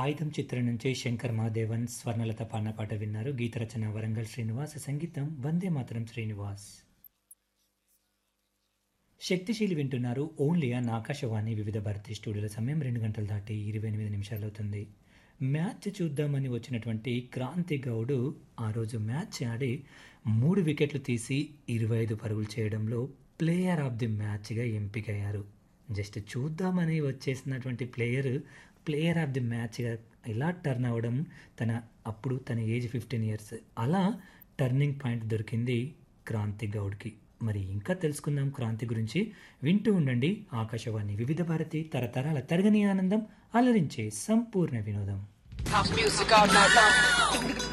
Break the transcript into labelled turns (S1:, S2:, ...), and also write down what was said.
S1: ఆయుధం చిత్రం నుంచి శంకర్ మహాదేవన్ స్వర్ణలత పాడిన పాట విన్నారు గీత రచన వరంగల్ శ్రీనివాస్ సంగీతం వందే మాతరం శ్రీనివాస్ శక్తిశీలి వింటున్నారు ఓన్లీ ఆన్ ఆకాశవాణి వివిధ భారతి స్టూడియోల సమయం రెండు గంటలు దాటి ఇరవై ఎనిమిది నిమిషాలు అవుతుంది మ్యాచ్ చూద్దామని వచ్చినటువంటి క్రాంతి గౌడు ఆ రోజు మ్యాచ్ ఆడి మూడు వికెట్లు తీసి ఇరవై ఐదు పరుగులు చేయడంలో ప్లేయర్ ఆఫ్ ది మ్యాచ్గా ఎంపికయ్యారు జస్ట్ చూద్దామని వచ్చేసినటువంటి ప్లేయర్ ప్లేయర్ ఆఫ్ ది మ్యాచ్గా ఇలా టర్న్ అవ్వడం తన అప్పుడు తన ఏజ్ ఫిఫ్టీన్ ఇయర్స్ అలా టర్నింగ్ పాయింట్ దొరికింది క్రాంతి గౌడ్కి మరి ఇంకా తెలుసుకుందాం క్రాంతి గురించి వింటూ ఉండండి ఆకాశవాణి వివిధ భారతి తరతరాల తరగని ఆనందం అలరించే సంపూర్ణ వినోదం
S2: House music all night long.